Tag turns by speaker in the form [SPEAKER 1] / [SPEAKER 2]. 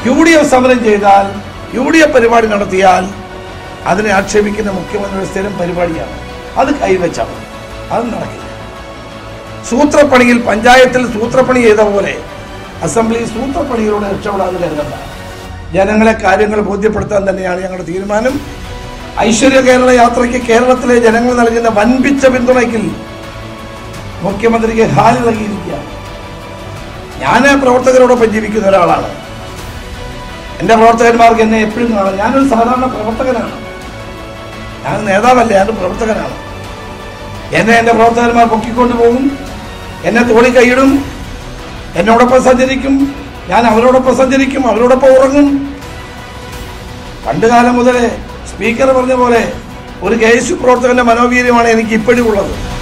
[SPEAKER 1] U D F സമരം ചെയ്താൽ U D F പരിപാടി നടത്തിയാൽ അതിനെ ആക്ഷേപിക്കുന്ന മുഖ്യമന്ത്രിയുടെ സ്ഥിരം പരിപാടിയാണ് അത് കൈവച്ചാൽ മതി അത് നടക്കില്ല സൂത്രപ്പണിയിൽ പഞ്ചായത്തിൽ സൂത്രപ്പണി ചെയ്ത പോലെ അസംബ്ലി സൂത്രപ്പണിയിലൂടെ രക്ഷപ്പെടാതെ കരുതണ്ട ജനങ്ങളെ കാര്യങ്ങൾ ബോധ്യപ്പെടുത്താൻ തന്നെയാണ് ഞങ്ങളുടെ തീരുമാനം ഐശ്വര്യ കേരള യാത്രയ്ക്ക് കേരളത്തിലെ ജനങ്ങൾ നൽകുന്ന വൻപിച്ച പിന്തുണയ്ക്കിൽ മുഖ്യമന്ത്രിക്ക് ഹാലിളകിയിരിക്കുക ഞാൻ പ്രവർത്തകരോടൊപ്പം ജീവിക്കുന്ന ഒരാളാണ് എൻ്റെ പ്രവർത്തകന്മാർക്ക് എന്നെ എപ്പോഴും കാണാം ഞാനൊരു സാധാരണ പ്രവർത്തകനാണ് ഞാൻ നേതാവല്ല ഞാൻ പ്രവർത്തകനാണ് എന്നെ എൻ്റെ പ്രവർത്തകന്മാർ പൊക്കിക്കൊണ്ട് പോകും എന്നെ തോളി കൈയിടും എന്നോടൊപ്പം സഞ്ചരിക്കും ഞാൻ അവരോടൊപ്പം സഞ്ചരിക്കും അവരോടൊപ്പം ഉറങ്ങും പണ്ട് കാലം മുതലേ സ്പീക്കർ പറഞ്ഞ പോലെ ഒരു കെ എസ് യു പ്രവർത്തകന്റെ മനോവീര്യമാണ് എനിക്ക് ഇപ്പോഴും ഉള്ളത്